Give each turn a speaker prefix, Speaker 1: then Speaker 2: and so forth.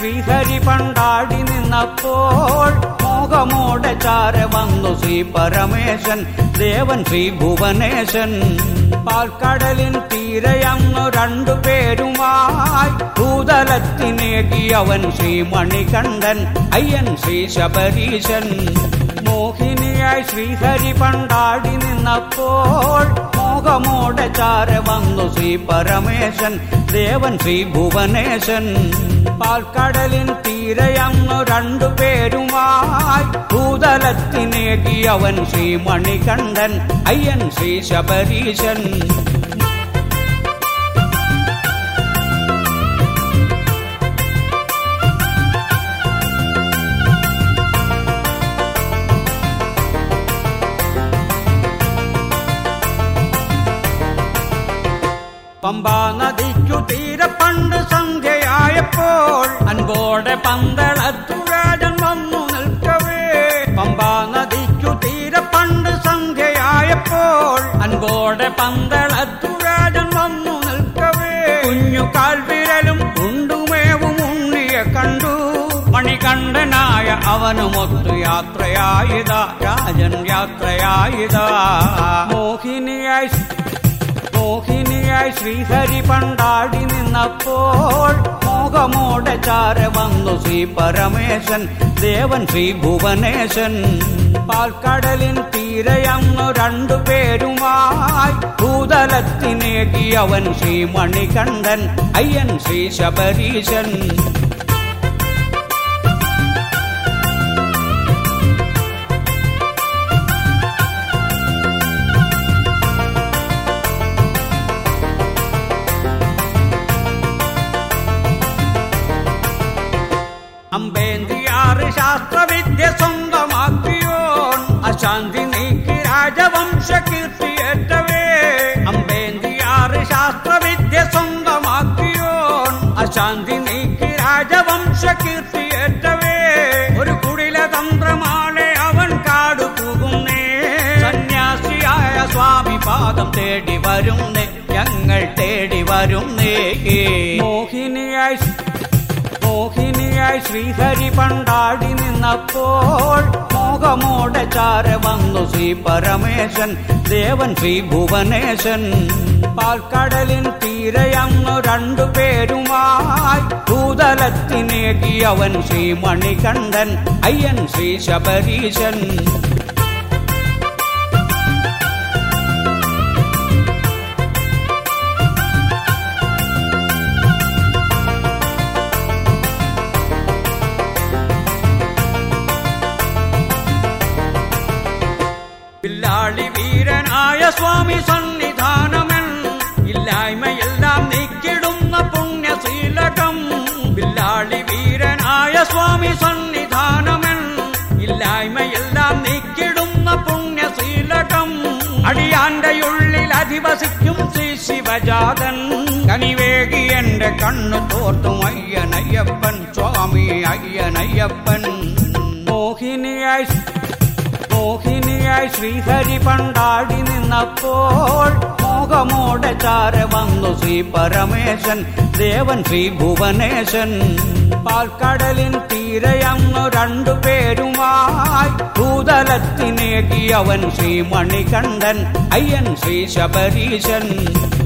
Speaker 1: ശ്രീഹരി പണ്ടാടി നിന്നപ്പോൾ മോഹമോടെ ചാര വന്നു ശ്രീ പരമേശൻ ദേവൻ ശ്രീ ഭുവനേശൻ പാൽക്കടലിൻ തീരയന്നു രണ്ടു പേരുമായി ഭൂതലത്തിനേകി അവൻ ശ്രീ മണികണ്ഠൻ അയ്യൻ ശ്രീ ശബരീശൻ മോഹിനിയായി ശ്രീഹരി പണ്ടാടി നിന്നപ്പോൾ മോഹമോടെ ചാര വന്നു ശ്രീ പരമേശൻ ദേവൻ ശ്രീ ഭുവനേശൻ പാൽക്കടലിൻ തീരയന്നു രണ്ടു പേരുമായി ഭൂതലത്തിനേകി അവൻ ശ്രീ മണികണ്ഠൻ അയ്യൻ ശ്രീ ശബരീശൻ പമ്പാ നദിക്കു തീരെ പണ്ട് സന്ധ്യയായപ്പോൾ അൻപോടെ പന്തളത്തു രാജൻ വന്നു നിൽക്കവേ പമ്പാ നദിക്കു തീരെ പണ്ട് സന്ധ്യയായപ്പോൾ അൻപോടെ പന്തളത്തു രാജൻ വന്നു നിൽക്കവേ കുഞ്ഞു കാൽവിരലും ഉണ്ടുമേവും ഉണ്ണിയെ കണ്ടു മണികണ്ഠനായ അവനുമൊത്തു യാത്രയായിത രാജൻ യാത്രയായിത മോഹിനിയായി മോഹിനിയായി ശ്രീഹരി പണ്ടാടി നിന്നപ്പോൾ മോഹമോടെ ചാര വന്നു ശ്രീ പരമേശൻ ദേവൻ ശ്രീ ഭുവനേശൻ പാൽക്കടലിൻ തീരയന്നു രണ്ടു പേരുമായി ഭൂതലത്തിനേകി അവൻ ശ്രീ മണികണ്ഠൻ അയ്യൻ ശ്രീ ശബരീശൻ അമ്പേന്തിയാറ് ശാസ്ത്രവിദ്യ സ്വന്തമാക്കിയോൻ അശാന്തി നീക്കി രാജവംശ കീർത്തിയേറ്റവേ അമ്പേന്തിയാറ് ശാസ്ത്രവിദ്യ സ്വന്തമാക്കിയോൻ അശാന്തി നീക്കി രാജവംശ കീർത്തിയേറ്റവേ ഒരു കുടില തന്ത്രമാളെ അവൻ കാടു പോകുന്നേ സന്യാസിയായ സ്വാമി പാദം തേടി വരുന്നേ ഞങ്ങൾ തേടി വരുന്നേ മോഹിനിയായി മോഹിനിയായി ശ്രീഹരി പണ്ടാടി നിന്നപ്പോൾ മോഹമോടെ ചാര വന്നു ശ്രീ പരമേശൻ ദേവൻ ശ്രീ ഭുവനേശൻ പാൽക്കടലിൻ തീരയന്നു രണ്ടു പേരുമായി ഭൂതലത്തിനേകി അവൻ ശ്രീ മണികണ്ഠൻ അയ്യൻ ശ്രീ ശബരീശൻ പില്ലാളി വീരനായ സ്വാമി സന്നിധാനമൻ ഇല്ലായ്മയെല്ലാം നീക്കിടുന്ന പുണ്യശീലകം പില്ലാളി വീരനായ സ്വാമി സന്നിധാനമൻ ഇല്ലായ്മയെല്ലാം നീക്കിടുന്ന പുണ്യശീലകം അടിയാന്റെ ഉള്ളിൽ അധിവസിക്കും ശ്രീ ശിവജാതൻ കനിവേകി എന്റെ കണ്ണു തോർത്തും അയ്യനയ്യപ്പൻ സ്വാമി അയ്യനയ്യപ്പൻ മോഹിനിയായി മോഹിനിയായി ശ്രീഹരി പണ്ടാടി നിന്നപ്പോൾ മോഹമോടെ ചാര വന്നു ശ്രീ പരമേശൻ ദേവൻ ശ്രീ ഭുവനേശൻ പാൽക്കടലിൻ തീരയന്നു രണ്ടു പേരുമായി ഭൂതലത്തിനേകി അവൻ ശ്രീ മണികണ്ഠൻ അയ്യൻ ശ്രീ ശബരീശൻ